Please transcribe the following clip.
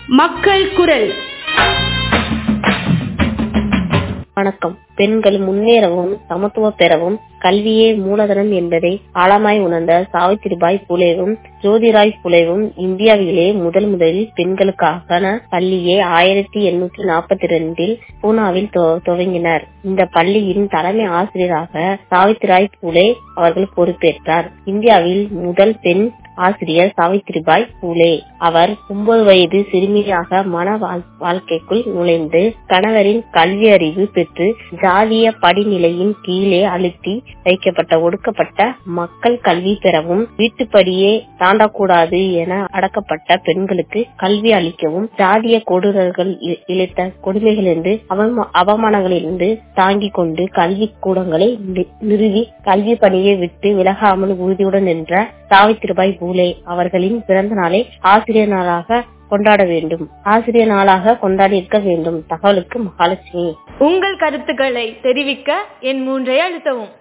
மக்கள் குரல் வணக்கம் பெண்கள் முன்னேறவும் சமத்துவம் பெறவும் கல்வியே மூலதனம் என்பதை ஆழமாய் உணர்ந்த சாவித்திரிபாய் புலேவும் ஜோதிராய் புலேவும் இந்தியாவிலே முதல் முதலில் பெண்களுக்கான பள்ளியை ஆயிரத்தி எண்ணூற்றி நாற்பத்தி ரெண்டில் பூனாவில் துவங்கினர் இந்த பள்ளியின் தலைமை ஆசிரியராக சாவித்திராய் புலே அவர்கள் பொறுப்பேற்றார் இந்தியாவில் முதல் பெண் ஆசிரியர் சாவித்திரிபாய் பூலே அவர் ஒன்பது வயது சிறுமியாக மன வாழ்க்கைக்குள் நுழைந்து கணவரின் கல்வி அறிவு பெற்று ஜாதிய படிநிலையின் கீழே அழுத்தி வைக்கப்பட்ட ஒடுக்கப்பட்ட மக்கள் கல்வி பெறவும் வீட்டுப்படியே தாண்டக்கூடாது என அடக்கப்பட்ட பெண்களுக்கு கல்வி அளிக்கவும் ஜாதிய கொடூரர்கள் இழைத்த கொடுமைகளிலிருந்து அவமானங்களிலிருந்து தாங்கிக் கொண்டு கல்வி கூடங்களை நிறுவி கல்வி பணியை விட்டு விலகாமல் உறுதியுடன் நின்ற சாவித்திரிபாய் பூலே அவர்களின் பிறந்த நாளை ஆசிரியர் நாளாக கொண்டாட வேண்டும் ஆசிரியர் நாளாக கொண்டாடி இருக்க வேண்டும் தகவலுக்கு மகாலட்சுமி உங்கள் கருத்துக்களை தெரிவிக்க என் மூன்றை அழுத்தவும்